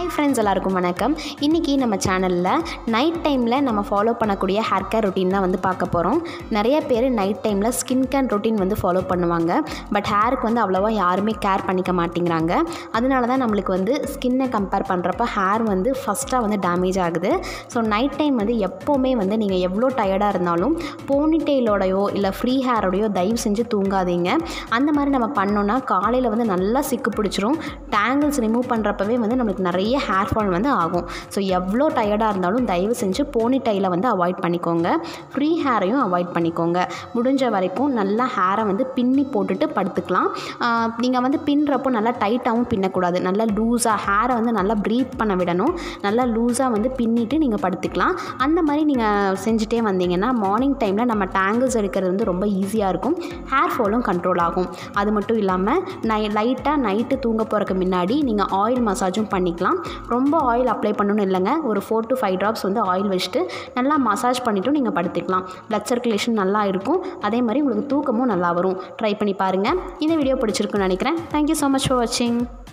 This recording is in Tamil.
ஹாய் ஃப்ரெண்ட்ஸ் எல்லாருக்கும் வணக்கம் இன்றைக்கி நம்ம சேனலில் நைட் டைமில் நம்ம ஃபாலோ பண்ணக்கூடிய ஹேர் கேர் ரொட்டீன் தான் வந்து பார்க்க போகிறோம் நிறைய பேர் நைட் டைமில் ஸ்கின் கேர் ரொட்டீன் வந்து ஃபாலோ பண்ணுவாங்க பட் ஹேருக்கு வந்து அவ்வளோவா யாருமே கேர் பண்ணிக்க மாட்டேங்கிறாங்க அதனால தான் நம்மளுக்கு வந்து ஸ்கின்னை கம்பேர் பண்ணுறப்ப ஹேர் வந்து ஃபஸ்ட்டாக வந்து டேமேஜ் ஆகுது ஸோ நைட் டைம் வந்து எப்போவுமே வந்து நீங்கள் எவ்வளோ டயர்டாக இருந்தாலும் போனிடெயிலோடையோ இல்லை ஃப்ரீ ஹேரோடையோ தயவு செஞ்சு தூங்காதீங்க அந்த மாதிரி நம்ம பண்ணோன்னா காலையில் வந்து நல்லா சிக்கு பிடிச்சிரும் டேங்கிள்ஸ் ரிமூவ் பண்ணுறப்பவே வந்து நம்மளுக்கு நிறைய ஹேர் ஃபால் வந்து ஆகும் ஸோ எவ்வளோ டயர்டாக இருந்தாலும் தயவு செஞ்சு போனி டைலை வந்து அவாய்ட் பண்ணிக்கோங்க ஃப்ரீ ஹேரையும் அவாய்ட் பண்ணிக்கோங்க முடிஞ்ச வரைக்கும் நல்லா ஹேரை வந்து பின்னி போட்டுட்டு படுத்துக்கலாம் நீங்கள் வந்து பின்னுறப்போ நல்லா டைட்டாகவும் பின்னக்கூடாது நல்லா லூஸாக ஹேரை வந்து நல்லா ப்ரீத் பண்ண விடணும் நல்லா லூஸாக வந்து பின்னிட்டு நீங்கள் படுத்துக்கலாம் அந்த மாதிரி நீங்கள் செஞ்சுட்டே வந்தீங்கன்னா மார்னிங் டைமில் நம்ம டேங்கிள்ஸ் எடுக்கிறது வந்து ரொம்ப ஈஸியாக இருக்கும் ஹேர் ஃபாலும் கண்ட்ரோல் ஆகும் அது மட்டும் இல்லாமல் நை லைட்டாக நைட்டு தூங்க போகிறதுக்கு முன்னாடி நீங்கள் ஆயில் மசாஜும் பண்ணிக்கலாம் ரொம்ப ஆயில் அப்ளை பண்ணணும்னு இல்லைங்க ஒரு ஃபோர் டு ஃபைவ் ட்ராப்ஸ் வந்து ஆயில் வச்சுட்டு நல்லா மசாஜ் பண்ணிவிட்டும் நீங்கள் படுத்துக்கலாம் பிளட் சர்க்குலேஷன் நல்லா இருக்கும் அதே மாதிரி உங்களுக்கு தூக்கமும் நல்லா வரும் ட்ரை பண்ணி பாருங்கள் இந்த வீடியோ பிடிச்சிருக்குன்னு நினைக்கிறேன் தேங்க்யூ ஸோ மச் ஃபார் வாட்சிங்